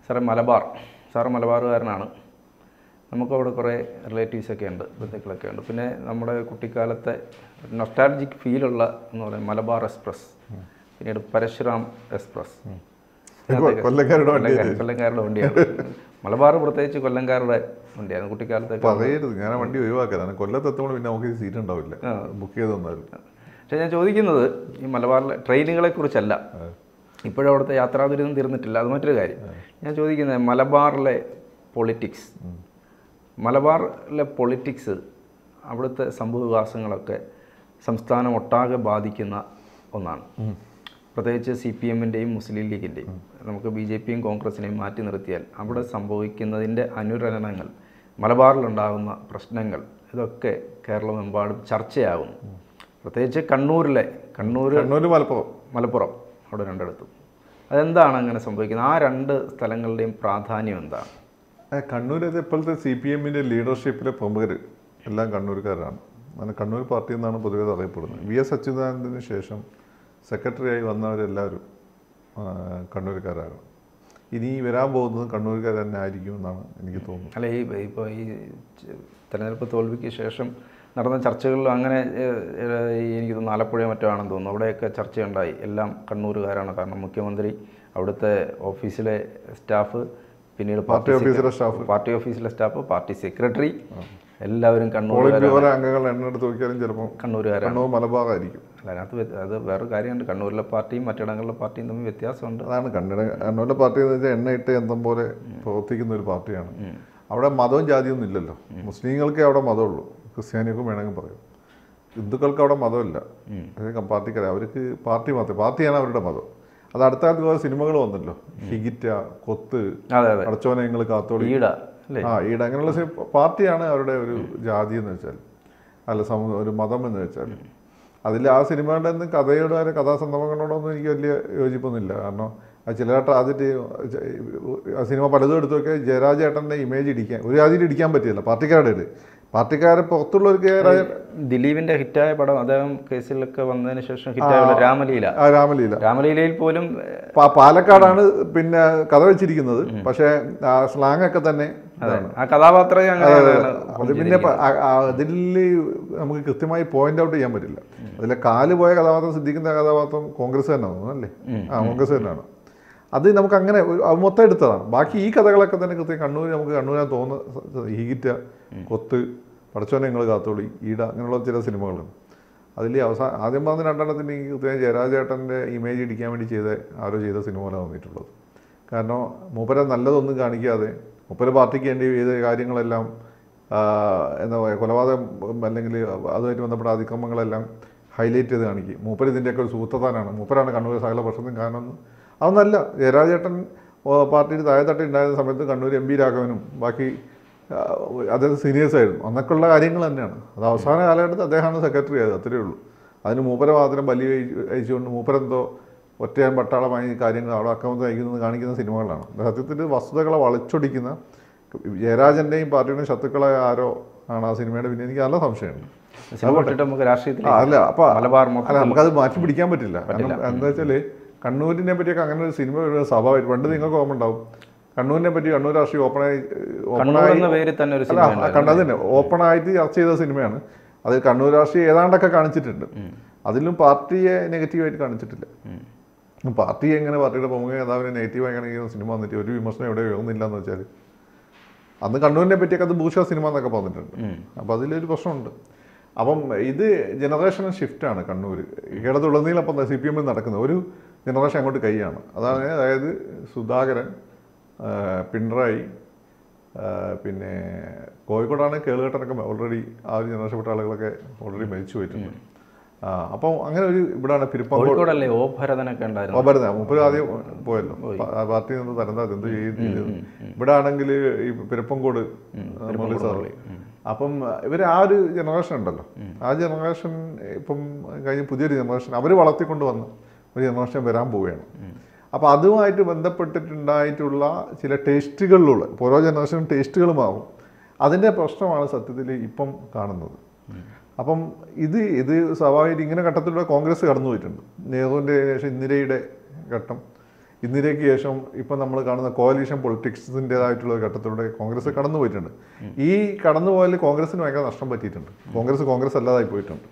സാറേ മലബാർ സാറ് മലബാറുകാരനാണ് നമുക്കവിടെ കുറേ റിലേറ്റീവ്സൊക്കെ ഉണ്ട് ബന്ധുക്കളൊക്കെ ഉണ്ട് പിന്നെ നമ്മുടെ കുട്ടിക്കാലത്തെ നൊസ്റ്റാലജിക് ഫീലുള്ള എന്ന് പറയുന്നത് മലബാർ എക്സ്പ്രസ് പിന്നീട് പരശുറാം എക്സ്പ്രസ് കൊല്ലക്കാരുടെ വണ്ടി കൊല്ലങ്കാർ- കൊല്ലങ്കാരുടെ വണ്ടിയാണ് മലബാർ പ്രത്യേകിച്ച് കൊല്ലങ്കാരുടെ വണ്ടിയായിരുന്നു കുട്ടിക്കാലത്തൊക്കെ പറയരുത് ഞാൻ ആ വണ്ടി ഒഴിവാക്കാനാണ് കൊല്ലത്തെത്തുമ്പോൾ പിന്നെ നമുക്ക് സീറ്റ് ഉണ്ടാവില്ല ബുക്ക് ചെയ്ത് തന്നാലും പക്ഷേ ഞാൻ ചോദിക്കുന്നത് ഈ മലബാറിലെ ട്രെയിനുകളെ കുറിച്ചല്ല ഇപ്പോഴും അവിടുത്തെ യാത്രാ ദുരിതം തീർന്നിട്ടില്ല അത് മറ്റൊരു കാര്യം ഞാൻ ചോദിക്കുന്നത് മലബാറിലെ പൊളിറ്റിക്സ് മലബാറിലെ പൊളിറ്റിക്സ് അവിടുത്തെ സംഭവവികാസങ്ങളൊക്കെ സംസ്ഥാനം ഒട്ടാകെ ബാധിക്കുന്ന ഒന്നാണ് പ്രത്യേകിച്ച് സി പി എമ്മിൻ്റെയും മുസ്ലിം ലീഗിൻ്റെയും നമുക്ക് ബി ജെ പിയും കോൺഗ്രസിനെയും മാറ്റി നിർത്തിയാൽ അവിടെ സംഭവിക്കുന്നതിൻ്റെ അനുരണനങ്ങൾ മലബാറിലുണ്ടാകുന്ന പ്രശ്നങ്ങൾ ഇതൊക്കെ കേരളമെമ്പാടും ചർച്ചയാകുന്നു പ്രത്യേകിച്ച് കണ്ണൂരിലെ കണ്ണൂർ കണ്ണൂർ മലപ്പുറം മലപ്പുറം അവിടെ രണ്ടിടത്തും അതെന്താണ് അങ്ങനെ സംഭവിക്കുന്നത് ആ രണ്ട് സ്ഥലങ്ങളുടെയും പ്രാധാന്യം എന്താണ് ഏ, കണ്ണൂരത് ഇപ്പോഴത്തെ സി പി എമ്മിൻ്റെ ലീഡർഷിപ്പിലെ പ്രമുഖർ എല്ലാം കണ്ണൂർക്കാരാണ് അങ്ങനെ കണ്ണൂർ പാർട്ടി എന്നാണ് പൊതുവെ അത് അറിയപ്പെടുന്നത് വി എസ് അച്യുതാനന്ദന് ശേഷം സെക്രട്ടറിയായി വന്നവരെല്ലാവരും ആ, കണ്ണൂർക്കാരാണ് ഇനി വരാൻ പോകുന്നത് കണ്ണൂർക്കാർ തന്നെ ആയിരിക്കും എന്നാണ് എനിക്ക് തോന്നുന്നത് അല്ല ഈ ഇപ്പോൾ ഈ ച- തെരഞ്ഞെടുപ്പ് തോൽവിക്ക് ശേഷം നടന്ന ചർച്ചകളിലും അങ്ങനെ ഏഹ്, ഏഹ്, ഈ എനിക്ക് തോന്നുന്നു ആലപ്പുഴ മറ്റോ ആണെന്ന് തോന്നുന്നു അവിടെയൊക്കെ ചർച്ചയുണ്ടായി എല്ലാം കണ്ണൂരുകാരാണ് കാരണം മുഖ്യമന്ത്രി അവിടുത്തെ ഓഫീസിലെ സ്റ്റാഫ് പിന്നീട് പാർട്ടി ഓഫീസിലെ സ്റ്റാഫ് പാർട്ടി ഓഫീസിലെ സ്റ്റാഫ് പാർട്ടി സെക്രട്ടറി എല്ലാവരും കണ്ണൂർ പോളിംഗ് ബ്യൂറോ അംഗങ്ങൾ എണ്ണെടുത്ത് നോക്കിയാലും ചിലപ്പോൾ കണ്ണൂരുകാരാണ് കണ്ണൂർ മലബാറായിരിക്കും അല്ല അതിനകത്ത് വ്യത്- അത് വേറെ കാര്യമുണ്ട് കണ്ണൂരിലെ പാർട്ടിയും മറ്റിടങ്ങളിലെ പാർട്ടിയും തമ്മിൽ വ്യത്യാസമുണ്ട് അതാണ് കന്നഡ കണ്ണൂരിലെ പാർട്ടി എന്ന് വെച്ചാൽ എണ്ണയിട്ട് യന്ത്രം പോലെ പ്രവർത്തിക്കുന്ന ഒരു പാർട്ടിയാണ് അവിടെ മതവും ജാതിയൊന്നും ഇല്ലല്ലോ മുസ്ലിങ്ങൾക്ക് അവിടെ മതമുള്ളൂ ക്രിസ്ത്യാനിക്കും വേണമെങ്കിൽ പറയും ഹിന്ദുക്കൾക്ക് അവിടെ മതമില്ല അതൊക്കെ പാർട്ടിക്കാരെ അവർക്ക് പാർട്ടി മാത്രം പാർട്ടിയാണ് അവരുടെ മതം അത് അടുത്ത കാലത്ത് കുറേ സിനിമകൾ വന്നല്ലോ ഹിഗിറ്റ കൊത്ത് അതെ അതെ അടച്ചോനയങ്ങൾ കാത്തോളി ഈട അല്ലേ ആ ഈട അങ്ങനെയുള്ള സി- പാർട്ടിയാണ് അവരുടെ ഒരു ജാതി എന്ന് വെച്ചാൽ അല്ല സമൂഹം ഒരു മതം എന്ന് വെച്ചാൽ അതിൽ ആ സിനിമയുടെ ഒന്നും കഥയോടോ അതിലെ കഥാസന്ദർഭങ്ങളോടോ ഒന്നും എനിക്ക് വലിയ യോജിപ്പൊന്നുമില്ല കാരണം ആ ചിലരായിട്ട് ആദ്യത്തെ ആ സിനിമ പലതും എടുത്തു നോക്കിയാൽ ജയരാജേട്ടൻ്റെ ഇമേജ് ഇടിക്കാൻ ഒരു ജാതിയിൽ ഇടിക്കാൻ പറ്റില്ല പാർട്ടിക്കാരുടെ ഇടയിൽ പാർട്ടിക്കാരെ പുറത്തുള്ളവർക്ക് ജയരാജ ദിലീപിന്റെ ഹിറ്റായ പടം അദ്ദേഹം കേസിലൊക്കെ വന്നതിന് ശേഷം ഹിറ്റായ രാമലീല ആ രാമലീല രാമലീലയിൽ പോലും പാ- പാലക്കാടാണ് പിന്നെ കഥ വെച്ചിരിക്കുന്നത് പക്ഷേ ആ സ്ലാങ് ഒക്കെ തന്നെ അതെ ആ കഥാപാത്രം അങ്ങനെയാണ് അത് പിന്നെ അതിൽ നമുക്ക് കൃത്യമായി പോയിന്റ് ഔട്ട് ചെയ്യാൻ പറ്റില്ല അതിലെ കാല് പോയ കഥാപാത്രം സിദ്ധിക്കുന്ന കഥാപാത്രം കോൺഗ്രസ് തന്നെ തോന്നുന്നു അല്ലേ ആ കോൺഗ്രസ് തന്നെയാണ് അത് നമുക്ക് അങ്ങനെ ഒരു- അത് മൊത്തം എടുത്തതാണ് ബാക്കി ഈ കഥകളൊക്കെ തന്നെ കൃത്യം കണ്ണൂർ നമുക്ക് കണ്ണൂരാൻ തോന്നുന്ന ഈഗിറ്റ കൊത്ത് പടച്ചോനെ ഞങ്ങൾ കാത്തോളി ഈട അങ്ങനെയുള്ള ചില സിനിമകളുണ്ട് അതിൽ അവസാനം ആദ്യം പറഞ്ഞ രണ്ടെണ്ണത്തിന് എനിക്ക് കൃത്യം ജയരാജേട്ടൻ്റെ ഇമേജ് ഇടിക്കാൻ വേണ്ടി ചെയ്ത ആരോ ചെയ്ത സിനിമകളാണ് തോന്നിയിട്ടുള്ളത് കാരണം മൂപ്പരെ നല്ലതൊന്നും കാണിക്കാതെ മൂപ്പര് പാർട്ടിക്ക് വേണ്ടി ചെയ്ത കാര്യങ്ങളെല്ലാം ആ, എന്താ പറയുക കൊലപാതകം അല്ലെങ്കിൽ അതുമായിട്ട് ബന്ധപ്പെട്ട അതിക്രമങ്ങളെല്ലാം ഹൈലൈറ്റ് ചെയ്ത് കാണിക്കും മൂപ്പര് ഇതിൻ്റെയൊക്കെ ഒരു സൂത്രധാനാണ് മൂപ്പരാണ് കണ്ണൂർ സകല പ്രശ്നത്തിനും കാരണം അതൊന്നല്ല ജയരാജേട്ടൻ ഓ, പാർട്ടിയിൽ താഴെത്തട്ടി ഉണ്ടായിരുന്ന സമയത്ത് കണ്ണൂർ എം പി രാഘവനും ബാക്കി ആ, അദ്ദേഹം സീനിയേഴ്സ് ആയിരുന്നു അന്നൊക്കെയുള്ള കാര്യങ്ങൾ തന്നെയാണ് അത് അവസാന കാലഘട്ടത്തിൽ അദ്ദേഹമാണ് സെക്രട്ടറി ആയത് അത്രയേ ഉള്ളൂ അതിന് മൂപ്പര മാത്രം ബലി കഴി- കഴിച്ചുകൊണ്ട് മൂപ്പരെന്തോ ഒറ്റയാൻ പട്ടാളമായി കാര്യങ്ങൾ അവിടെ അക്കൗണ്ട് നയിക്കുന്നത് കാണിക്കുന്ന സിനിമകളാണ് സത്യത്തിൽ വസ്തുതകളെ വളച്ചൊടിക്കുന്ന ജയരാജൻ്റെയും പാർട്ടിയുടെയും ശത്രുക്കളായ ആരോ ആണ് ആ സിനിമയുടെ പിന്നെ എനിക്ക് നല്ല സംശയമുണ്ട് സിനിമ ഇട്ടിട്ട് നമുക്ക് രാഷ്ട്രീയത്തിൽ ആ, അല്ല അപ്പൊ മലബാർ അല്ല മൊത്തം നമുക്കത് മാറ്റി പിടിക്കാൻ പറ്റില്ല കാരണം എന്താ വെച്ചാല് കണ്ണൂരിനെ പറ്റിയൊക്കെ അങ്ങനെ ഒരു സിനിമ വരുന്നത് സ്വാഭാവികം പണ്ട് നിങ്ങൾക്ക് ഓർമ്മ ഉണ്ടാവും കണ്ണൂരിനെ പറ്റി കണ്ണൂർ രാഷ്ട്രീയം ഓപ്പണായി കണ്ണൂർ ഓപ്പണായി എന്ന പേരിൽ തന്നെ ഒരു അല്ല സിനിമ ആ കണ്ടത് തന്നെ ഓപ്പണായിട്ട് ചർച്ച ചെയ്ത സിനിമയാണ് അത് കണ്ണൂർ രാഷ്ട്രീയം ഏതാണ്ടൊക്കെ കാണിച്ചിട്ടുണ്ട് അതിലും പാർട്ടിയെ നെഗറ്റീവായിട്ട് കാണിച്ചിട്ടില്ല പാർട്ടി എങ്ങനെ പാർട്ടിയുടെ പ്രമുഖ നേതാവിനെ നെഗറ്റീവായി കാണിക്കുന്ന സിനിമ വന്നിട്ട് ഒരു വിമർശനം എവിടെ ഉയർന്നില്ല എന്ന് വെച്ചാൽ അന്ന് കണ്ണൂരിനെ പറ്റിയൊക്കെ അത് ഭൂഷ സിനിമ എന്നൊക്കെ പറഞ്ഞിട്ടുണ്ട് അപ്പോൾ അതിലൊരു പ്രശ്നമുണ്ട് അപ്പം ഇത് ജനറേഷൻ ഷിഫ്റ്റാണ് കണ്ണൂർ കേരളത്തിലുടനീളം അപ്പം സി പി എമ്മിൽ നടക്കുന്നത് ഒരു ജനറേഷൻ അങ്ങോട്ട് കൈയാണ് അതാണ് അതായത് സുധാകരൻ ആ, പിണറായി ആ, പിന്നെ കോഴിക്കോടാണ് കേളുകെട്ടനൊക്കെ ഓൾറെഡി ആ ഒരു ജനറേഷൻപ്പെട്ട ആളുകളൊക്കെ ഓൾറെഡി മരിച്ചു പോയിട്ടുണ്ട് ആ അപ്പം അങ്ങനെ ഒരു ഇവിടാണ് പിരിപ്പങ്കോട് കോഴിക്കോടല്ലേ ഓ ഭരതനൊക്കെ ഉണ്ടായിരുന്നു ഓ മുപ്പത് ആദ്യം പോയല്ലോ പ- ആ പാർട്ടിയിൽ നിന്ന് തരംതാ എന്ത് ചെയ്യുന്നത് ഇവിടെ ആണെങ്കിൽ ഈ പിരപ്പങ്കോട് മുരളി സാറ് അപ്പം ഇവർ ആ ഒരു ജനറേഷൻ ഉണ്ടല്ലോ ആ ജനറേഷൻ ഇപ്പം കഴിഞ്ഞ പുതിയൊരു ജനറേഷൻ അവർ വളർത്തിക്കൊണ്ട് വന്ന ഒരു ജനറേഷൻ വരാൻ പോവുകയാണ് അപ്പോൾ അതുമായിട്ട് ബന്ധപ്പെട്ടിട്ടുണ്ടായിട്ടുള്ള ചില ടേസ്റ്റുകളിലുള്ള ഇപ്പോൾ ഓരോ ജനറേഷനും ടേസ്റ്റുകൾ മാറും അതിൻ്റെ പ്രശ്നമാണ് സത്യത്തിൽ ഇപ്പം കാണുന്നത് അപ്പം ഇത് ഇത് സ്വാഭാവികമായിട്ട് ഇങ്ങനെ ഘട്ടത്തിലൂടെ കോൺഗ്രസ് കടന്നു പോയിട്ടുണ്ട് നെഹ്റുവിൻ്റെ ശേഷം ഇന്ദിരയുടെ ഘട്ടം ഇന്ദിരയ്ക്ക് ശേഷം ഇപ്പം നമ്മൾ കാണുന്ന കോalition പൊളിറ്റിക്സിൻ്റെതായിട്ടുള്ള ഒരു ഘട്ടത്തിലൂടെ കോൺഗ്രസ് കടന്നു പോയിട്ടുണ്ട് ഈ കടന്നുപോയാൽ കോൺഗ്രസിന് ഭയങ്കര നഷ്ടം പറ്റിയിട്ടുണ്ട് കോൺഗ്രസ് കോൺഗ്രസ് അല്ലാതായി പോയിട്ടുണ്ട്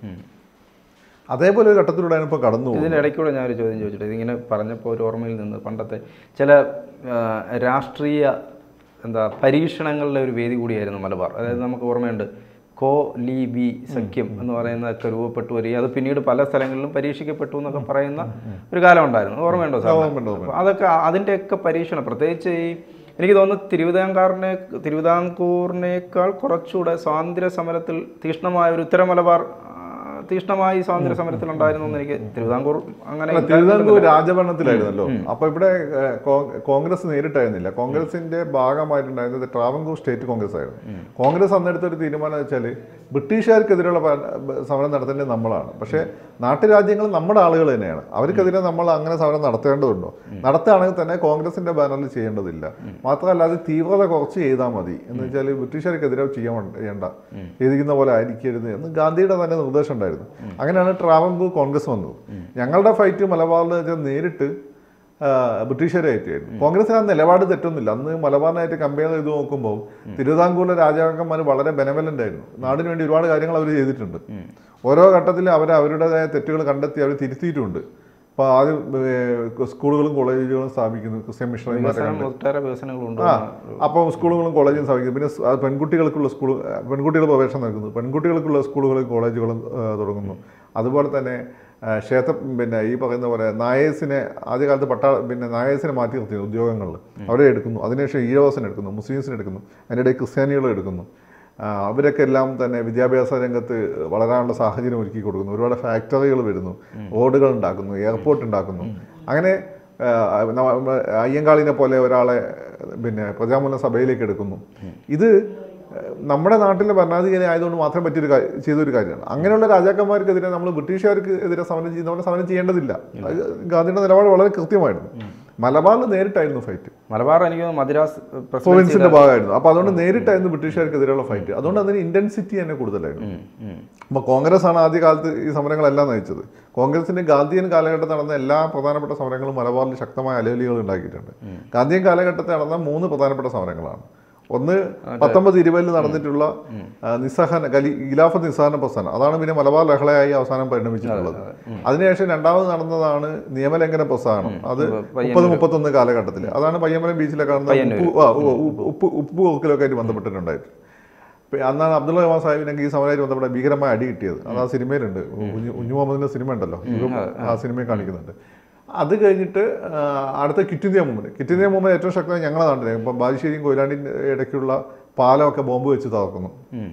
അതേപോലെ ഒരു ഘട്ടത്തിലൂടെയാണ് ഇപ്പോൾ കടന്നു പോകുന്നത് ഇതിൻ്റെ ഇടയ്ക്കൂടെ ഞാൻ ഒരു ചോദ്യം ചോദിച്ചിട്ട് ഇതിങ്ങനെ പറഞ്ഞപ്പോൾ ഒരു ഓർമ്മയിൽ നിന്ന് പണ്ടത്തെ ചില ആ, രാഷ്ട്രീയ എന്താ പരീക്ഷണങ്ങളുടെ ഒരു വേദി കൂടിയായിരുന്നു മലബാർ അതായത് നമുക്ക് ഓർമ്മയുണ്ട് കോ ലി ബി സഖ്യം എന്ന് പറയുന്നതൊക്കെ രൂപപ്പെട്ടു വരികയും അത് പിന്നീട് പല സ്ഥലങ്ങളിലും പരീക്ഷിക്കപ്പെട്ടു എന്നൊക്കെ പറയുന്ന ഒരു കാലം ഉണ്ടായിരുന്നു ഓർമ്മയുണ്ടോ സാർ ഓർമ്മയുണ്ട്, അപ്പോൾ അതൊക്കെ അതിൻ്റെയൊക്കെ പരീക്ഷണം പ്രത്യേകിച്ച് ഈ എനിക്ക് തോന്നുന്നു തിരുവിതാംകാറിനെ തിരുവിതാംകൂറിനേക്കാൾ കുറച്ചുകൂടെ സ്വാതന്ത്ര്യ സമരത്തിൽ തീക്ഷ്ണമായ ഒരു ഉത്തര മലബാർ ആ, തീക്ഷ്ണമായി സ്വാതന്ത്ര്യ സമരത്തിൽ ഉണ്ടായിരുന്നു എന്ന് എനിക്ക് തിരുവിതാംകൂർ അങ്ങനെ അല്ല, തിരുവിതാംകൂർ രാജഭരണത്തിലായിരുന്നല്ലോ അപ്പൊ ഇവിടെ ഏഹ്, കോ- കോൺഗ്രസ് നേരിട്ടായിരുന്നില്ല കോൺഗ്രസിന്റെ ഭാഗമായിട്ടുണ്ടായിരുന്നത് ട്രാവൻകൂർ സ്റ്റേറ്റ് കോൺഗ്രസ് ആയിരുന്നു കോൺഗ്രസ് അന്നെടുത്ത ഒരു തീരുമാനം എന്ന് വെച്ചാൽ ബ്രിട്ടീഷുകാർക്കെതിരെയുള്ള പ- സമരം നടത്തേണ്ടത് നമ്മളാണ് പക്ഷേ നാട്ടുരാജ്യങ്ങൾ നമ്മുടെ ആളുകൾ തന്നെയാണ് അവർക്കെതിരെ നമ്മൾ അങ്ങനെ സമരം നടത്തേണ്ടതുണ്ടോ നടത്തുകയാണെങ്കിൽ തന്നെ കോൺഗ്രസിന്റെ ബാനറിൽ ചെയ്യേണ്ടതില്ല മാത്രമല്ല അത് തീവ്രത കുറച്ച് ചെയ്താൽ മതി എന്ന് വെച്ചാൽ ബ്രിട്ടീഷുകാർക്കെതിരെ ചെയ്യാൻ വേണ്ട- ചെയ്യണ്ട ചെയ്തിരിക്കുന്ന പോലെ ആയിരിക്കരുത് എന്ന് ഗാന്ധിയുടെ തന്നെ നിർദ്ദേശം ഉണ്ടായിരുന്നു അങ്ങനെയാണ് ട്രാവൻകൂർ കോൺഗ്രസ് വന്നത് ഞങ്ങളുടെ ഫൈറ്റ് മലബാറിൽ വെച്ചാൽ നേരിട്ട് ആ, ബ്രിട്ടീഷുകാരായിട്ടായിരുന്നു കോൺഗ്രസിന് ആ നിലപാട് തെറ്റൊന്നുമില്ല അന്ന് മലബാറിനായിട്ട് കമ്പയർ ചെയ്ത് നോക്കുമ്പോൾ തിരുവിതാംകൂറിലെ രാജാക്കന്മാർ വളരെ ബെനവലൻ്റ് ആയിരുന്നു നാടിന് വേണ്ടി ഒരുപാട് കാര്യങ്ങൾ അവർ ചെയ്തിട്ടുണ്ട് ഓരോ ഘട്ടത്തിലും അവർ അവരുടേതായ തെറ്റുകൾ കണ്ടെത്തി അവർ തിരുത്തിയിട്ടുമുണ്ട് അപ്പോൾ ആദ്യം ഏ, സ്കൂളുകളും കോളേജുകളും സ്ഥാപിക്കുന്നു ക്രിസ്ത്യൻ മിഷണറിമാരെ വികസനം ഒട്ടേറെ വികസനങ്ങളുണ്ട് ആ അപ്പോൾ സ്കൂളുകളും കോളേജും സ്ഥാപിക്കുന്നു പിന്നെ സ്- അത് പെൺകുട്ടികൾക്കുള്ള സ്കൂൾ പെൺകുട്ടികൾ പ്രവേശനം നൽകുന്നു പെൺകുട്ടികൾക്കുള്ള സ്കൂളുകളും കോളേജുകളും ആ, തുടങ്ങുന്നു അതുപോലെ തന്നെ ആ, ക്ഷേത്ര പിന്നെ ഈ പറയുന്ന പോലെ നായേഴ്സിനെ ആദ്യകാലത്ത് പട്ടാ പിന്നെ നായേഴ്സിനെ മാറ്റി നിർത്തി ഉദ്യോഗങ്ങളിൽ അവരെ എടുക്കുന്നു അതിനുശേഷം ഈഴവസിനെ എടുക്കുന്നു മുസ്ലിംസിനെ എടുക്കുന്നു അതിനിടയിൽ ക്രിസ്ത്യാനികളെ എടുക്കുന്നു ആ, അവരൊക്കെ എല്ലാം തന്നെ വിദ്യാഭ്യാസ രംഗത്ത് വളരാനുള്ള സാഹചര്യം ഒരുക്കി കൊടുക്കുന്നു ഒരുപാട് ഫാക്ടറികൾ വരുന്നു റോഡുകൾ ഉണ്ടാക്കുന്നു എയർപോർട്ട് ഉണ്ടാക്കുന്നു അങ്ങനെ ആ, നമ്മ- അയ്യങ്കാളിനെ പോലെ ഒരാളെ പിന്നെ പ്രജാമൂല സഭയിലേക്ക് എടുക്കുന്നു ഇത് നമ്മുടെ നാട്ടിലെ ഭരണാധികാരി ആയതുകൊണ്ട് മാത്രം പറ്റിയൊരു കാര്യം ചെയ്തൊരു കാര്യമാണ് അങ്ങനെയുള്ള രാജാക്കന്മാർക്കെതിരെ നമ്മൾ ബ്രിട്ടീഷുകാർക്ക് എതിരെ സമരം ചെയ്യുന്നവരെ സമരം ചെയ്യേണ്ടതില്ല അത് ഗാന്ധിയുടെ നിലപാട് വളരെ കൃത്യമായിരുന്നു മലബാറിൽ നേരിട്ടായിരുന്നു ഫൈറ്റ് മലബാർ എനിക്ക് തോന്നുന്നു മദ്രാസ് പ്രസിഡൻസി പ്രൊവിൻസിന്റെ ഭാഗമായിരുന്നു അപ്പോൾ അതുകൊണ്ട് നേരിട്ടായിരുന്നു ബ്രിട്ടീഷുകാർക്കെതിരെയുള്ള ഫൈറ്റ് അതുകൊണ്ട് അതിന് ഇന്റൻസിറ്റി തന്നെ കൂടുതലായിരുന്നു അപ്പോൾ കോൺഗ്രസ് ആണ് ആദ്യകാലത്ത് ഈ സമരങ്ങളെല്ലാം നയിച്ചത് കോൺഗ്രസിന്റെ ഗാന്ധിയൻ കാലഘട്ടത്തിൽ നടന്ന എല്ലാ പ്രധാനപ്പെട്ട സമരങ്ങളും മലബാറിൽ ശക്തമായ അലവലികൾ ഉണ്ടാക്കിയിട്ടുണ്ട് ഗാന്ധിയൻ കാലഘട്ടത്തിൽ നടന്ന മൂന്ന് പ്രധാനപ്പെട്ട സമരങ്ങളാണ് ഒന്ന് പത്തൊമ്പത് ഇരുപതിൽ നടന്നിട്ടുള്ള ആ, നിസ്സഹന ഗലി ഖിലാഫത്ത് നിസ്സഹന പ്രസ്ഥാനം അതാണ് പിന്നെ മലബാർ ലഹളയായി അവസാനം പരിണമിച്ചിട്ടുള്ളത് അതിനുശേഷം രണ്ടാമത് നടന്നതാണ് നിയമലംഘന പ്രസ്ഥാനം അത് മുപ്പത് മുപ്പത്തൊന്ന് കാലഘട്ടത്തിൽ അതാണ് പയ്യമ്പലം ബീച്ചിലെ കാണുന്ന ഉപ്പ് ആ, ഉവ്വ് ഉപ്പ് ഉപ്പ് ഉപ്പ് കൊക്കിലൊക്കെ ആയിട്ട് ബന്ധപ്പെട്ടിട്ടുണ്ടായിരുന്നു ഇപ്പൊ അന്നാണ് അബ്ദുള്ള റഹ്മാൻ സാഹിബിനൊക്കെ ഈ സമരമായിട്ട് ബന്ധപ്പെട്ട ഭീകരമായ അടി കിട്ടിയത് അത് ആ സിനിമയിലുണ്ട് കുഞ്ഞു കുഞ്ഞു മുഹമ്മദിന്റെ സിനിമ ഉണ്ടല്ലോ യുഗം ആ സിനിമയിൽ കാണിക്കുന്നുണ്ട് അത് കഴിഞ്ഞിട്ട് ആ, അടുത്ത quit India movement quit India movement ഏറ്റവും ശക്തമായി ഞങ്ങളെ നാട്ടിലെ ഇപ്പം ബാലുശ്ശേരിയും കൊയിലാണ്ടിൻ്റെ ഇടയ്ക്കുള്ള പാലമൊക്കെ ബോംബ് വെച്ച് തകർക്കുന്നു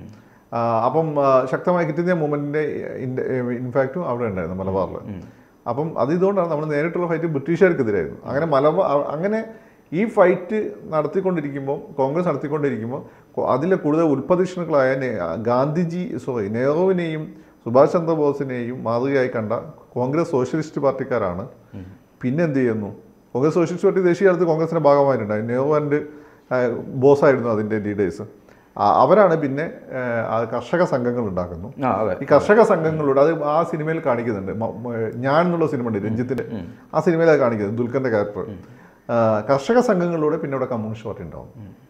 ആ, അപ്പം ആ, ശക്തമായ കിറ്റ് ഇന്ത്യ മൂവ്മെന്റിന്റെ ഇൻഫാക്റ്റും അവിടെ ഉണ്ടായിരുന്നു മലബാറിൽ അപ്പം അത് ഇതുകൊണ്ടാണ് നമ്മൾ നേരിട്ടുള്ള ഫൈറ്റ് ബ്രിട്ടീഷുകാർക്കെതിരായിരുന്നു അങ്ങനെ മലബാർ അങ്ങനെ ഈ ഫൈറ്റ് നടത്തിക്കൊണ്ടിരിക്കുമ്പോൾ കോൺഗ്രസ് നടത്തിക്കൊണ്ടിരിക്കുമ്പോൾ കൊ- അതിലെ കൂടുതൽ ഉൽപ്പതിഷ്ണുക്കളായ നെ- ഗാന്ധിജി സോറി നെഹ്റുവിനെയും സുഭാഷ് ചന്ദ്രബോസിനെയും മാതൃകയായി കണ്ട കോൺഗ്രസ് സോഷ്യലിസ്റ്റ് പാർട്ടിക്കാരാണ് പിന്നെ എന്ത് ചെയ്യുന്നു കോൺഗ്രസ് സോഷ്യലിസ്റ്റ് പാർട്ടി ദേശീയ തലത്തിൽ കോൺഗ്രസിന്റെ ഭാഗമായിട്ടുണ്ടായി നെഹ്റു ആൻഡ് ബോസായിരുന്നു അതിൻ്റെ ലീഡേഴ്സ് അവരാണ് പിന്നെ ആ, ആ കർഷക സംഘങ്ങൾ ഉണ്ടാക്കുന്നു ആ അതെ ഈ കർഷക സംഘങ്ങളോട് അത് ആ സിനിമയിൽ കാണിക്കുന്നുണ്ട് മ- മ- ഞാൻ എന്നുള്ള സിനിമ ഉണ്ട് രഞ്ജിത്തിന്റെ ആ സിനിമയിൽ അത് കാണിക്കുന്നത് ദുൽഖറിന്റെ ക്യാരക്ടർ കർഷക സംഘങ്ങളിലൂടെ പിന്നെ അവിടെ കമ്മ്യൂണിസ്റ്റ് പാർട്ടി ഉണ്ടാവും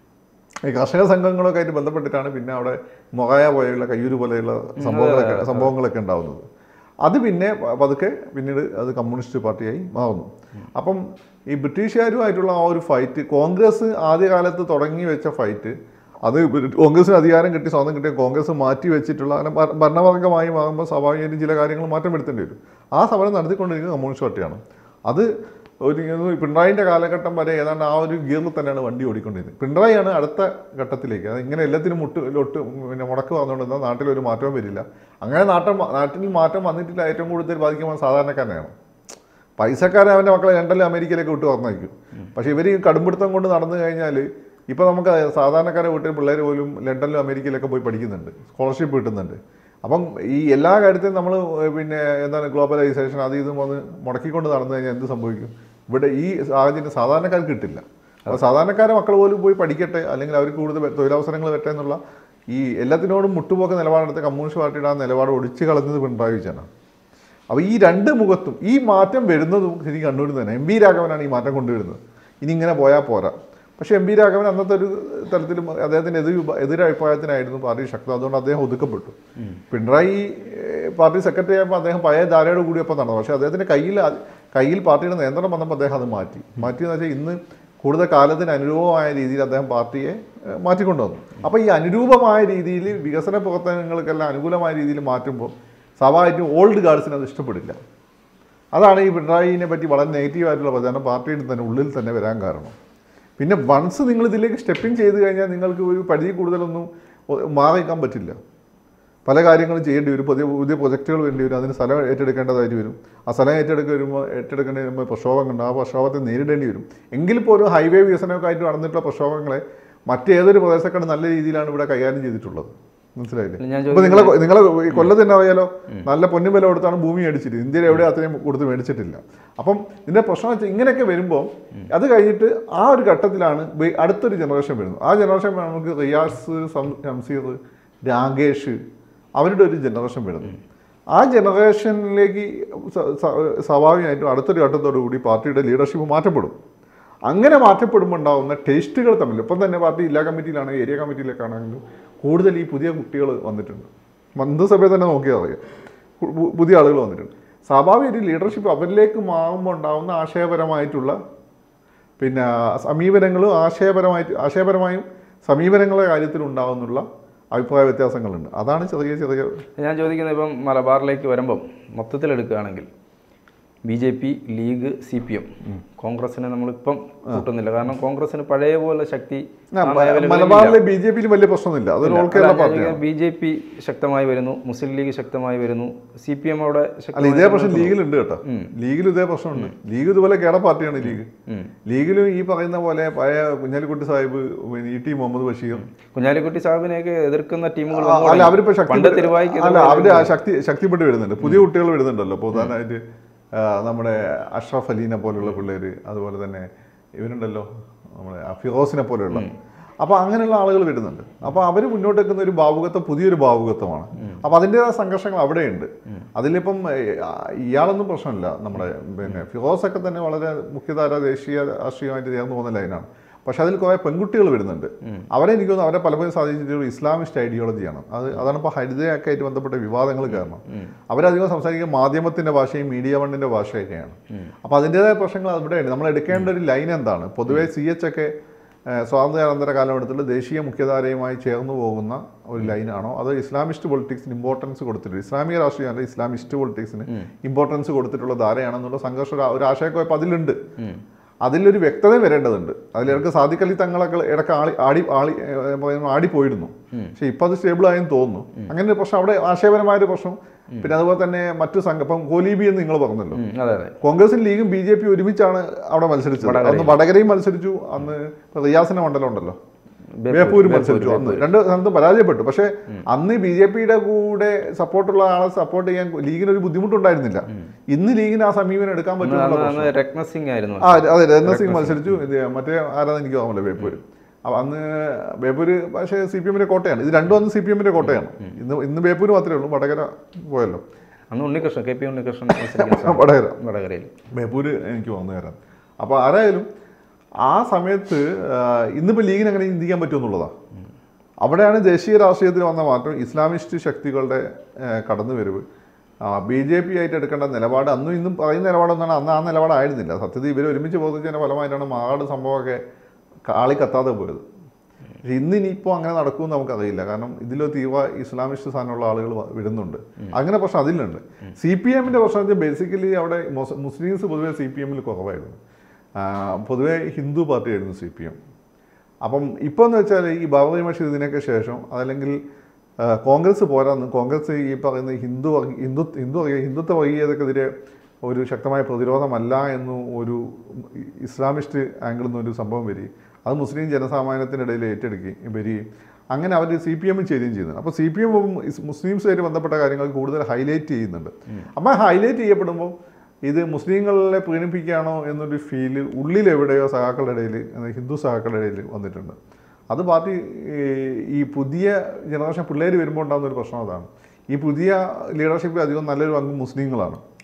ഈ കർഷക സംഘങ്ങളൊക്കെ ആയിട്ട് ബന്ധപ്പെട്ടിട്ടാണ് പിന്നെ അവിടെ മൊഹായ പോലെയുള്ള കയ്യൂര് പോലെയുള്ള സംഭവങ്ങളൊക്കെ സംഭവങ്ങളൊക്കെ ഉണ്ടാവുന്നത് അത് പിന്നെ പ- പതുക്കെ പിന്നീട് അത് കമ്മ്യൂണിസ്റ്റ് പാർട്ടിയായി മാറുന്നു അപ്പം ഈ ബ്രിട്ടീഷുകാരുമായിട്ടുള്ള ആ ഒരു ഫൈറ്റ് കോൺഗ്രസ് ആദ്യകാലത്ത് തുടങ്ങി വെച്ച ഫൈറ്റ് അത് ഇവര് കോൺഗ്രസിന് അധികാരം കിട്ടി സ്വാതന്ത്ര്യം കിട്ടിയ കോൺഗ്രസ് മാറ്റി വെച്ചിട്ടുള്ള അങ്ങനെ ഭ- ഭരണവർഗമായി മാറുമ്പോൾ സ്വാഭാവികമായിട്ടും ചില കാര്യങ്ങൾ മാറ്റം വരുത്തേണ്ടി വരും ആ സമരം നടത്തിക്കൊണ്ടിരിക്കുന്നത് കമ്മ്യൂണിസ്റ്റ് പാർട്ടിയാണ് അത് ഒരു ഇങ്ങനെ പിണറായിൻ്റെ കാലഘട്ടം വരെ ഏതാണ്ട് ആ ഒരു ഗിയറിൽ തന്നെയാണ് വണ്ടി ഓടിക്കൊണ്ടിരുന്നത് പിണറായിയാണ് അടുത്ത ഘട്ടത്തിലേക്ക് അത് ഇങ്ങനെ എല്ലാത്തിനും മുട്ട് ലൊട്ട് പിന്നെ മുടക്ക് വന്നുകൊണ്ടിരുന്നാൽ നാട്ടിലൊരു മാറ്റവും വരില്ല അങ്ങനെ നാട്ടം നാട്ടിൽ മാറ്റം വന്നിട്ടില്ല ഏറ്റവും കൂടുതൽ ബാധിക്കുമ്പോൾ സാധാരണക്കാരനെയാണ് പൈസക്കാരെ അവൻ്റെ മക്കളെ ലണ്ടനിൽ അമേരിക്കയിലേക്ക് വിട്ട് പറഞ്ഞയക്കും പക്ഷേ ഇവർ ഈ കടുംപിടുത്തം കൊണ്ട് നടന്നു കഴിഞ്ഞാൽ ഇപ്പോൾ നമുക്ക് സാധാരണക്കാരെ വീട്ടിൽ പിള്ളേർ പോലും ലണ്ടനിലും അമേരിക്കയിലൊക്കെ പോയി പഠിക്കുന്നുണ്ട് സ്കോളർഷിപ്പ് കിട്ടുന്നുണ്ട് അപ്പം ഈ എല്ലാ കാര്യത്തിലും നമ്മൾ പിന്നെ എന്താണ് ഗ്ലോബലൈസേഷൻ അത് ഇതും വന്ന് മുടക്കിക്കൊണ്ട് നടന്നു കഴിഞ്ഞാൽ എന്ത് സംഭവിക്കും ഇവിടെ ഈ സാഹചര്യം സാധാരണക്കാർക്ക് കിട്ടില്ല അപ്പോൾ സാധാരണക്കാരെ മക്കൾ പോലും പോയി പഠിക്കട്ടെ അല്ലെങ്കിൽ അവർക്ക് കൂടുതൽ തൊഴിലവസരങ്ങൾ വരട്ടെ എന്നുള്ള ഈ എല്ലാത്തിനോടും മുട്ടുപോക്ക് നിലപാടെടുത്ത കമ്മ്യൂണിസ്റ്റ് പാർട്ടിയുടെ ആ നിലപാട് ഒടിച്ചു കളഞ്ഞത് പിണറായി വിജയനാണ് അപ്പോൾ ഈ രണ്ട് മുഖത്തും ഈ മാറ്റം വരുന്നതും ശരി കണ്ണൂരിൽ തന്നെ എം പി രാഘവനാണ് ഈ മാറ്റം കൊണ്ടുവരുന്നത് ഇനി ഇങ്ങനെ പോയാൽ പോരാ പക്ഷേ എം പി രാഘവൻ അന്നത്തെ ഒരു തലത്തിലും അദ്ദേഹത്തിൻ്റെ എതിർ എതിരഭിപ്രായത്തിനായിരുന്നു പാർട്ടി ശക്തം അതുകൊണ്ട് അദ്ദേഹം ഒതുക്കപ്പെട്ടു പിണറായി ഏഹ്, പാർട്ടി സെക്രട്ടറി ആയപ്പോൾ അദ്ദേഹം പഴയ ധാരയോട് കൂടിയപ്പോൾ നടന്നു പക്ഷേ അദ്ദേഹത്തിൻ്റെ കയ്യിൽ അത് കയ്യിൽ പാർട്ടിയുടെ നിയന്ത്രണം വന്നപ്പോൾ അദ്ദേഹം അത് മാറ്റി മാറ്റിയെന്ന് വെച്ചാൽ ഇന്ന് കൂടുതൽ കാലത്തിന് അനുരൂപമായ രീതിയിൽ അദ്ദേഹം പാർട്ടിയെ ഏഹ്, മാറ്റിക്കൊണ്ടുവന്നു അപ്പോൾ ഈ അനുരൂപമായ രീതിയിൽ വികസന പ്രവർത്തനങ്ങൾക്കെല്ലാം അനുകൂലമായ രീതിയിൽ മാറ്റുമ്പോൾ സ്വാഭാവികമായിട്ടും ഓൾഡ് ഗാർഡ്സിന് അത് ഇഷ്ടപ്പെടില്ല അതാണ് ഈ പിണറായിനെ പറ്റി വളരെ നെഗറ്റീവായിട്ടുള്ള പ്രചാരണം പാർട്ടിയുടെ തന്നെ ഉള്ളിൽ തന്നെ വരാൻ കാരണം പിന്നെ വൺസ് നിങ്ങൾ ഇതിലേക്ക് സ്റ്റെപ്പിംഗ് ചെയ്ത് കഴിഞ്ഞാൽ നിങ്ങൾക്ക് ഒരു പരിധി കൂടുതലൊന്നും ഒ- മാറി നിൽക്കാൻ പറ്റില്ല പല കാര്യങ്ങളും ചെയ്യേണ്ടി വരും പുതിയ പുതിയ പ്രൊജക്റ്റുകൾ വേണ്ടി വരും അതിന് സ്ഥലം ഏറ്റെടുക്കേണ്ടതായിട്ട് വരും ആ സ്ഥലം ഏറ്റെടുക്ക വരുമ്പോൾ ഏറ്റെടുക്കേണ്ടി വരുമ്പോൾ പ്രക്ഷോഭങ്ങളുണ്ട് ആ പ്രക്ഷോഭത്തെ നേരിടേണ്ടി വരും എങ്കിൽ പോലും ഹൈവേ വികസനമൊക്കെ ആയിട്ട് നടന്നിട്ടുള്ള പ്രക്ഷോഭങ്ങളെ മറ്റേതൊരു പ്രദേശക്കാണ് നല്ല രീതിയിലാണ് ഇവിടെ കൈകാര്യം ചെയ്തിട്ടുള്ളത് മനസ്സിലായില്ലേ ഞാൻ ഇപ്പൊ നിങ്ങളെ നിങ്ങളെ ഈ കൊല്ലത്ത് തന്നെ അറിയാലോ നല്ല പൊന്നും വില കൊടുത്താണ് ഭൂമി മേടിച്ചിട്ട് ഇന്ത്യയിൽ എവിടെ അത്രയും കൊടുത്ത് മേടിച്ചിട്ടില്ല അപ്പം ഇതിന്റെ പ്രശ്നം വെച്ചാൽ ഇങ്ങനെയൊക്കെ വരുമ്പോൾ അത് കഴിഞ്ഞിട്ട് ആ ഒരു ഘട്ടത്തിലാണ് വെ- അടുത്തൊരു ജനറേഷൻ വരുന്നത് ആ ജനറേഷൻ നമുക്ക് റിയാസ് സം- ഷംസീർ രാകേഷ് അവരുടെ ഒരു ജനറേഷൻ വരുന്നത് ആ ജനറേഷനിലേക്ക് സ- സ- സ്വാഭാവികമായിട്ടും അടുത്തൊരു ഘട്ടത്തോടു കൂടി പാർട്ടിയുടെ ലീഡർഷിപ്പ് മാറ്റപ്പെടും അങ്ങനെ മാറ്റപ്പെടുമ്പോൾ ഉണ്ടാകുന്ന ടേസ്റ്റുകൾ തമ്മിൽ ഇപ്പം തന്നെ പാർട്ടി ജില്ലാ കമ്മിറ്റിയിലാണെങ്കിൽ ഏരിയ കമ്മിറ്റിയിലേക്കാണെങ്കിലും കൂടുതൽ ഈ പുതിയ കുട്ടികൾ വന്നിട്ടുണ്ട് മന്ത്രിസഭയെ തന്നെ നോക്കിയാൽ അറിയാം പു- പു- പുതിയ ആളുകൾ വന്നിട്ടുണ്ട് സ്വാഭാവിക ലീഡർഷിപ്പ് അവരിലേക്ക് മാറുമ്പോൾ ഉണ്ടാകുന്ന ആശയപരമായിട്ടുള്ള പിന്നെ സമീപനങ്ങളും ആശയപരമായിട്ട് ആശയപരമായും സമീപനങ്ങളുടെ കാര്യത്തിൽ ഉണ്ടാകുന്നുള്ള അഭിപ്രായ വ്യത്യാസങ്ങളുണ്ട് അതാണ് ചെറിയ ചെറിയ ഞാൻ ചോദിക്കുന്നത് ഇപ്പം മലബാറിലേക്ക് വരുമ്പം മൊത്തത്തിലെടുക്കുകയാണെങ്കിൽ B J P League C P M കോൺഗ്രസിനെ നമ്മളിപ്പം കൂട്ടുന്നില്ല കാരണം കോൺഗ്രസിന് പഴയ പോലെ ശക്തി ആ, മലബാറിലെ ബി ജെ പിയിൽ വലിയ പ്രശ്നമൊന്നുമില്ല അതൊരു ഓൾ കേരള പാർട്ടിയാണ് ബി ജെ പി ശക്തമായി വരുന്നു മുസ്ലിം ലീഗ് ശക്തമായി വരുന്നു സി പി എം അവിടെ അല്ല ശക്തമായി ഇതേ പ്രശ്നം ലീഗിലുണ്ട് കേട്ടോ ലീഗിലും ഇതേ പ്രശ്നമുണ്ട് ലീഗ് ഇതുപോലെ കേട പാർട്ടിയാണ് ലീഗ് ലീഗിലും ഈ പറയുന്ന പോലെ പഴയ കുഞ്ഞാലിക്കുട്ടി സാഹിബ് പിന്നെ ഇ ടി മുഹമ്മദ് ബഷീർ കുഞ്ഞാലിക്കുട്ടി സാഹിബിനെയൊക്കെ എതിർക്കുന്ന ടീമുകൾ ആ, അല്ല അവരിപ്പോ ശക്തി പണ്ട് തിരുവായിക്ക് അല്ല അവര് ആ ശക്തി ശക്തിപ്പെട്ട് വരുന്നുണ്ട് പുതിയ കുട്ടികൾ വരുന്നുണ്ടല്ലോ പ്രധാനമായിട്ട് ആ, നമ്മുടെ അഷ്റഫ് അലീനെ പോലുള്ള പിള്ളേര് അതുപോലെ തന്നെ ഇവരുണ്ടല്ലോ നമ്മുടെ ആ ഫിറോസിനെ പോലെയുള്ള അപ്പൊ അങ്ങനെയുള്ള ആളുകൾ വരുന്നുണ്ട് അപ്പൊ അവർ മുന്നോട്ട് വെക്കുന്ന ഒരു ഭാവുകത്വം പുതിയൊരു ഭാവുകത്വമാണ് അപ്പൊ അതിൻ്റെതായ സംഘർഷങ്ങൾ അവിടെയുണ്ട് അതിലിപ്പം ഏ, ആ, ഇയാളൊന്നും പ്രശ്നമില്ല നമ്മുടെ പിന്നെ ഫിറോസ് ഒക്കെ തന്നെ വളരെ മുഖ്യധാര ദേശീയ രാഷ്ട്രീയമായിട്ട് ചേർന്ന് പോകുന്ന ലൈനാണ് പക്ഷെ അതിൽ കുറേ പെൺകുട്ടികൾ വരുന്നുണ്ട് അവരെ എനിക്ക് തോന്നുന്നു അവരെ പലപ്പോഴും സാധിച്ചിട്ടുള്ള ഇസ്ലാമിസ്റ്റ് ഐഡിയോളജിയാണ് അത് അതാണ് ഇപ്പോൾ ഹരിതയൊക്കെ ആയിട്ട് ബന്ധപ്പെട്ട വിവാദങ്ങൾ കാരണം അവരധികം സംസാരിക്കുക മാധ്യമത്തിന്റെ ഭാഷയും മീഡിയ വണ്ണിന്റെ ഭാഷയൊക്കെയാണ് അപ്പോൾ അതിൻ്റെതായ പ്രശ്നങ്ങൾ അവിടെയുണ്ട് നമ്മൾ എടുക്കേണ്ട ഒരു ലൈൻ എന്താണ് പൊതുവെ സി എച്ച് ഒക്കെ ഏഹ്, സ്വാതന്ത്ര്യാനന്തര കാലഘട്ടത്തിൽ ദേശീയ മുഖ്യധാരയുമായി ചേർന്ന് പോകുന്ന ഒരു ലൈനാണോ അതോ ഇസ്ലാമിസ്റ്റ് പൊളിറ്റിക്സിന് ഇമ്പോർട്ടൻസ് കൊടുത്തിട്ടുണ്ട് ഇസ്ലാമിക രാഷ്ട്രീയമല്ല ഇസ്ലാമിസ്റ്റ് പൊളിറ്റിക്സിന് ഇമ്പോർട്ടൻസ് കൊടുത്തിട്ടുള്ള ധാരയാണെന്നുള്ള സംഘർഷ ഒരു- ഒരു ആശയക്കുഴപ്പം അതിലുണ്ട് അതിലൊരു വ്യക്തത വരേണ്ടതുണ്ട് അതിലിടക്ക് സാദിഖ് അലി തങ്ങളൊക്കെ ഇടക്ക് ആളി ആടി ആളി ഏഹ്, പറയുന്നു, ആടിപ്പോയിരുന്നു പക്ഷെ ഇപ്പൊ അത് സ്റ്റേബിൾ ആയെന്ന് തോന്നുന്നു അങ്ങനെ ഒരു പ്രശ്നം അവിടെ ആശയപരമായ ഒരു പ്രശ്നം പിന്നെ അതുപോലെ തന്നെ മറ്റു സംഘം ഇപ്പം കോലീബി എന്ന് നിങ്ങൾ പറഞ്ഞല്ലോ ഉം, അതെ അതെ കോൺഗ്രസും ലീഗും ബി ജെ പി ഒരുമിച്ചാണ് അവിടെ മത്സരിച്ചത് അന്ന് വടകരയും മത്സരിച്ചു അന്ന് ഇപ്പൊ റിയാസിന്റെ മണ്ഡലം ഉണ്ടല്ലോ ബേപ്പൂര് മത്സരിച്ചു അന്ന് രണ്ട് സ്ഥലത്തും പരാജയപ്പെട്ടു പക്ഷേ അന്ന് ബി ജെ പിയുടെ കൂടെ സപ്പോർട്ടുള്ള ആളെ സപ്പോർട്ട് ചെയ്യാൻ ലീഗിന് ഒരു ബുദ്ധിമുട്ടുണ്ടായിരുന്നില്ല ഇന്ന് ലീഗിന് ആ സമീപനം എടുക്കാൻ പറ്റും അന്ന് അന്ന് രത്ന സിംഗ് ആയിരുന്നു ആ അതെ രത്ന സിംഗ് മത്സരിച്ചു ഇത് മറ്റേ ആരാന്ന് എനിക്ക് ഓർമ്മയില്ല ബേപ്പൂര് അപ്പൊ അന്ന് ബേപ്പൂര് പക്ഷേ സി പി എമ്മിന്റെ കോട്ടയാണ് ഇത് രണ്ടും അന്ന് സി പി എമ്മിന്റെ കോട്ടയാണ് ഇന്ന് ഇന്ന് ബേപ്പൂര് മാത്രമേ ഉള്ളൂ വടകര പോയല്ലോ അന്ന് ഉണ്ണികൃഷ്ണൻ കെ പി ഉണ്ണികൃഷ്ണൻ മത്സരിക്കുന്ന സ്ഥലം. വടകര വടകരയിൽ ബേപ്പൂര് എനിക്ക് വന്നു തരാൻ അപ്പോൾ ആരായാലും ആ സമയത്ത് ആ, ഇന്നിപ്പോൾ ലീഗിന് അങ്ങനെ ചിന്തിക്കാൻ പറ്റുമെന്നുള്ളതാണ് അവിടെയാണ് ദേശീയ രാഷ്ട്രീയത്തിൽ വന്ന മാറ്റം ഇസ്ലാമിസ്റ്റ് ശക്തികളുടെ കടന്നുവരവ് ബി ജെ പി ആയിട്ട് എടുക്കേണ്ട നിലപാട് അന്നും ഇന്നും പറയുന്ന നിലപാടൊന്നാണ് അന്ന് ആ നിലപാടായിരുന്നില്ല സത്യത്തിൽ ഇവർ ഒരുമിച്ച് പ്രവർത്തിച്ചതിൻ്റെ ഫലമായിട്ടാണ് മാറാട് സംഭവമൊക്കെ കാളി കത്താതെ പോയത് പക്ഷെ ഇന്ന് ഇനിയിപ്പോൾ അങ്ങനെ നടക്കുമെന്ന് നമുക്കറിയില്ല കാരണം ഇതിൽ തീവ്ര ഇസ്ലാമിസ്റ്റ് സ്ഥാനമുള്ള ആളുകൾ വ- വിടുന്നുണ്ട് അങ്ങനെ പ്രശ്നം അതിലുണ്ട് സി പി എമ്മിൻ്റെ പ്രശ്നം വെച്ചാൽ ബേസിക്കലി അവിടെ മുസ്- മുസ്ലിംസ് പൊതുവേ സി പി എമ്മിൽ കുറവായിരുന്നു ആ, പൊതുവേ ഹിന്ദു പാർട്ടിയായിരുന്നു സി പി എം അപ്പം ഇപ്പോൾ എന്ന് വെച്ചാൽ ഈ ബാബറി മഷീദ് ഇതിനൊക്കെ ശേഷം അതല്ലെങ്കിൽ ആ, കോൺഗ്രസ് പോരാന്ന് കോൺഗ്രസ് ഈ പറയുന്ന ഹിന്ദു വർഗീ- ഹിന്ദു ഹിന്ദു വർഗീയ- ഹിന്ദുത്വ വർഗീയതക്കെതിരെ ഒരു ശക്തമായ പ്രതിരോധമല്ല എന്നും ഒരു ഇസ്ലാമിസ്റ്റ് ആംഗിളിൽ നിന്നൊരു സംഭവം വരികയും അത് മുസ്ലിം ജനസാമാന്യത്തിനിടയിൽ ഏറ്റെടുക്കുകയും വരികയും അങ്ങനെ അവർ സി പി എമ്മിൽ ചേരുകയും ചെയ്യുന്നുണ്ട് അപ്പോൾ സി പി എമ്മും മുസ്ലിംസുമായിട്ട് ബന്ധപ്പെട്ട കാര്യങ്ങൾ കൂടുതൽ ഹൈലൈറ്റ് ചെയ്യുന്നുണ്ട് അപ്പോൾ ഹൈലൈറ്റ് ചെയ്യപ്പെടുമ്പോൾ ഇത് മുസ്ലിങ്ങളെ പ്രീണിപ്പിക്കുകയാണോ എന്നൊരു ഫീല് ഉള്ളിൽ എവിടെയോ സഹാക്കളുടെ ഇടയിൽ അതായത് ഹിന്ദു സഹാക്കളുടെ ഇടയിൽ വന്നിട്ടുണ്ട് അത് പാർട്ടി ഈ- ഈ പുതിയ ജനറേഷൻ പിള്ളേർ വരുമ്പോൾ ഉണ്ടാകുന്ന ഒരു പ്രശ്നം അതാണ് ഈ പുതിയ ലീഡർഷിപ്പിൽ അധികം നല്ലൊരു പങ്ക് മുസ്ലിങ്ങളാണ്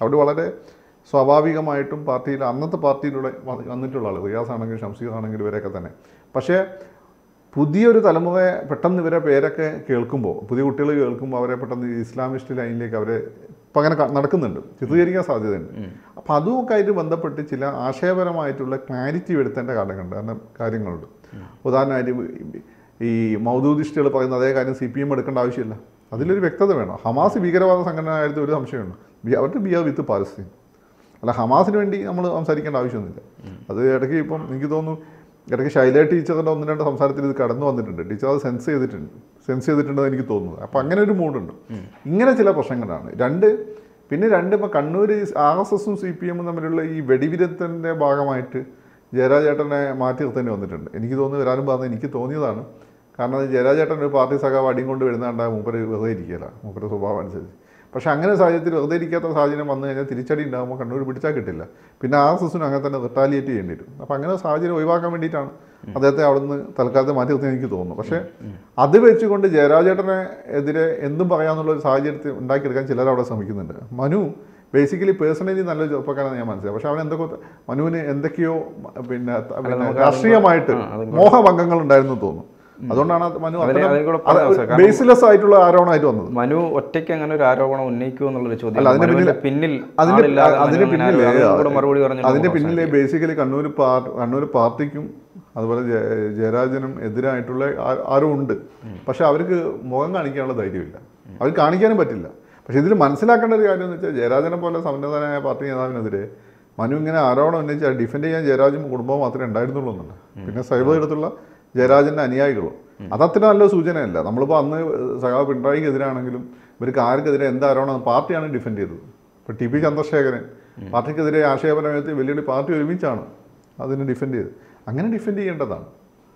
അവർ വളരെ സ്വാഭാവികമായിട്ടും പാർട്ടിയിൽ അന്നത്തെ പാർട്ടിയിലൂടെ വ- വന്നിട്ടുള്ള ആൾ റിയാസ് ആണെങ്കിലും ഷംസീർ ആണെങ്കിലും ഇവരൊക്കെ തന്നെ പക്ഷേ പുതിയൊരു തലമുറ പെട്ടെന്ന് ഇവരെ പേരൊക്കെ കേൾക്കുമ്പോൾ പുതിയ കുട്ടികൾ കേൾക്കുമ്പോൾ അവരെ പെട്ടെന്ന് ഈ ഇസ്ലാമിസ്റ്റ് ലൈനിലേക്ക് അവരെ ഇപ്പം അങ്ങനെ ക- നടക്കുന്നുണ്ട് ചിത്രീകരിക്കാൻ സാധ്യതയുണ്ട് അപ്പം അതുമൊക്കെ ആയിട്ട് ബന്ധപ്പെട്ട് ചില ആശയപരമായിട്ടുള്ള ക്ലാരിറ്റി വരുത്തേണ്ട കാര്യങ്ങളുണ്ട് കാരണം കാര്യങ്ങളുണ്ട് ഉദാഹരണമായിട്ട് ഈ- ഈ മൗദൂദിസ്റ്റുകൾ പറയുന്ന അതേ കാര്യം സി പി എം എടുക്കേണ്ട ആവശ്യമില്ല അതിലൊരു വ്യക്തത വേണം ഹമാസ് ഭീകരവാദ സംഘടന ആയിട്ട് ഒരു സംശയമുണ്ട് ബി അവർക്ക് ബി ആർ വിത്ത് പാലസ്തീൻ അല്ല ഹമാസിന് വേണ്ടി നമ്മൾ സംസാരിക്കേണ്ട ആവശ്യമൊന്നുമില്ല അത് ഇടയ്ക്ക് ഇപ്പം എനിക്ക് തോന്നുന്നു ഇടയ്ക്ക് ശൈല ടീച്ചറിൻ്റെ ഒന്ന് രണ്ട് സംസാരത്തിൽ ഇത് കടന്നു വന്നിട്ടുണ്ട് ടീച്ചർ അത് സെൻസ് ചെയ്തിട്ടുണ്ട് സെൻസ് ചെയ്തിട്ടുണ്ടെന്ന് എനിക്ക് തോന്നുന്നത് അപ്പം അങ്ങനെ ഒരു മൂഡുണ്ട് ഇങ്ങനെ ചില പ്രശ്നങ്ങളാണ് രണ്ട് പിന്നെ രണ്ട് ഇപ്പം കണ്ണൂർ ആർ എസ് എസും സി പി എമ്മും തമ്മിലുള്ള ഈ വെടിവിരുദ്ധത്തിൻ്റെ ഭാഗമായിട്ട് ജയരാജേട്ടനെ മാറ്റി നിർത്തേണ്ടി വന്നിട്ടുണ്ട് എനിക്ക് തോന്നുന്നു വരാനും പറഞ്ഞത് എനിക്ക് തോന്നിയതാണ് കാരണം അത് ജയരാജേട്ടൻ ഒരു പാർട്ടി സഖാവ് അടിയും കൊണ്ട് വരുന്നതാണ്ട് മൂപ്പര് വെറുതെ ഇരിക്കില്ല മൂപ്പര് സ്വഭാവം അനുസരിച്ച് പക്ഷെ അങ്ങനെ സാഹചര്യത്തിൽ വെറുതെ ഇരിക്കാത്ത സാഹചര്യം വന്നു കഴിഞ്ഞാൽ തിരിച്ചടി ഉണ്ടാകുമ്പോൾ കണ്ണൂർ പിടിച്ചാൽ കിട്ടില്ല പിന്നെ ആ സിസിനും അങ്ങനെ തന്നെ റിട്ടാലിയേറ്റ് ചെയ്യേണ്ടി വരും അപ്പം അങ്ങനെ സാഹചര്യം ഒഴിവാക്കാൻ വേണ്ടിയിട്ടാണ് അദ്ദേഹത്തെ അവിടുന്ന് തൽക്കാലത്തെ മാറ്റി നിർത്തി എനിക്ക് തോന്നുന്നു പക്ഷേ അത് വെച്ചുകൊണ്ട് ജയരാജേട്ടനെ എതിരെ എന്തും പറയാന്നുള്ള ഒരു സാഹചര്യത്തിൽ ഉണ്ടാക്കിയെടുക്കാൻ ചിലർ അവിടെ ശ്രമിക്കുന്നുണ്ട് മനു ബേസിക്കലി പേഴ്സണലി നല്ലൊരു ചെറുപ്പക്കാരാണ് ഞാൻ മനസ്സിലായി പക്ഷെ അവൻ എന്തൊക്കെ മനുവിന് എന്തൊക്കെയോ പിന്നെ പിന്നെ നമുക്ക് രാഷ്ട്രീയമായിട്ട് ആ, അതും മോഹഭംഗങ്ങൾ ഉണ്ടായിരുന്നു തോന്നുന്നു അതുകൊണ്ടാണ് അത് മനു അതിനെ- അതിനെ കൂടെ പറഞ്ഞ അവസ്ഥ. കാരണം ബേസ്ലെസ് ആയിട്ടുള്ള ആരോപണമായിട്ട് വന്നത് മനു ഒറ്റയ്ക്ക് അങ്ങനെ ഒരു ആരോപണം ഉന്നയിക്കുമോ എന്നുള്ളൊരു ചോദ്യം അല്ല, അതിന് മനുവിന്റെ പിന്നിൽ അതിന്റെ ആളില്ലാതെ അതിന്റെ മനു അങ്ങനെ പിന്നിലെ ആരോപണം- അതിനും കൂടെ മറുപടി പറഞ്ഞു അതിന്റെ പിന്നിലെ ബേസിക്കലി കണ്ണൂർ പാർ കണ്ണൂർ പാർട്ടിക്കും അതുപോലെ ജയ- ജയരാജനും എതിരായിട്ടുള്ള ആ- ആരോ ഉണ്ട് പക്ഷെ അവർക്ക് മുഖം കാണിക്കാനുള്ള ധൈര്യമില്ല അവർ കാണിക്കാനും പറ്റില്ല പക്ഷെ ഇതിൽ മനസ്സിലാക്കേണ്ട ഒരു കാര്യം എന്ന് വെച്ചാൽ ജയരാജനെ പോലെ സമ്പന്നതനായ പാർട്ടി നേതാവിനെതിരെ മനു ഇങ്ങനെ ആരോപണം ഉന്നയിച്ചാൽ ഡിഫെൻഡ് ചെയ്യാൻ ജയരാജും കുടുംബവും മാത്രമേ ഉണ്ടായിരുന്നുള്ളൂ എന്നുണ്ട് പിന്നെ സൈബർ എടുത്തുള്ള ജയരാജന്റെ അനുയായികളും അതത്ര നല്ല സൂചനയല്ല നമ്മളിപ്പോൾ അന്ന് സഖാവ് പിണറായിക്ക് എതിരാണെങ്കിലും ഇവർക്ക് ആർക്കെതിരെ എന്ത് ആരോപണം പാർട്ടിയാണ് ഡിഫെൻഡ് ചെയ്തത് ഇപ്പോൾ ടി പി ചന്ദ്രശേഖരൻ പാർട്ടിക്കെതിരെ ആശയപരമായിട്ട് വെല്ലുവിളി പാർട്ടി ഒരുമിച്ചാണ് അതിനെ ഡിഫെൻഡ് ചെയ്ത് അങ്ങനെ ഡിഫെൻഡ് ചെയ്യേണ്ടതാണ്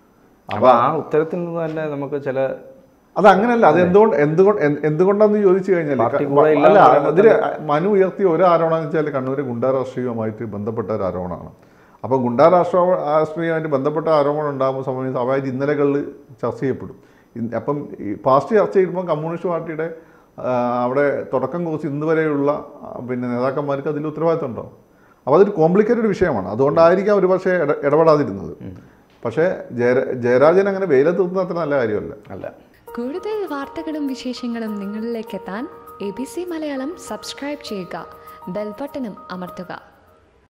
അപ്പൊ ആ ഉത്തരത്തിൽ നിന്ന് തന്നെ നമുക്ക് ചില അത് അങ്ങനെയല്ല അത് എന്തുകൊണ്ട് എന്തുകൊണ്ട് എന്ത് എന്തുകൊണ്ടാന്ന് ചോദിച്ചു കഴിഞ്ഞാൽ പാർട്ടി കൂടെ ഇല്ല അല്ല എന്ന് പറയുമ്പോൾ അതിൽ മനു ഉയർത്തിയ ഒരു ആരോപണം എന്ന് വെച്ചാൽ കണ്ണൂർ ഗുണ്ടാ രാഷ്ട്രീയവുമായിട്ട് ബന്ധപ്പെട്ട ഒരു ആരോപണമാണ് അപ്പോൾ ഗുണ്ടാ രാഷ്ട്ര രാഷ്ട്രീയമായിട്ട് ബന്ധപ്പെട്ട ആരോപണം ഉണ്ടാകുമ്പോൾ സമയം സ്വാഭാവിക ഇന്നലകളിൽ ചർച്ച ചെയ്യപ്പെടും ഇൻ- അപ്പം ഈ പാസ്റ്റ് ചർച്ച ചെയ്യുമ്പോൾ കമ്മ്യൂണിസ്റ്റ് പാർട്ടിയുടെ ആ, അവിടെ തുടക്കം കുറിച്ച് ഇന്ന് വരെയുള്ള ആ, പിന്നെ നേതാക്കന്മാർക്ക് അതിൽ ഉത്തരവാദിത്വം ഉണ്ടാവും അപ്പോൾ അതൊരു കോംപ്ലിക്കേറ്റഡ് വിഷയമാണ് അതുകൊണ്ടായിരിക്കാം ഒരു പക്ഷേ ഇട ഇടപെടാതിരുന്നത് പക്ഷേ ജയര ജയരാജൻ അങ്ങനെ വെയിലത്ത് നിർത്തുന്നത് അത്ര നല്ല കാര്യമല്ല അല്ല കൂടുതൽ വാർത്തകളും വിശേഷങ്ങളും നിങ്ങളിലേക്ക് എത്താൻ A B C Malayalam subscribe ചെയ്യുക ബെൽബട്ടനും അമർത്തുക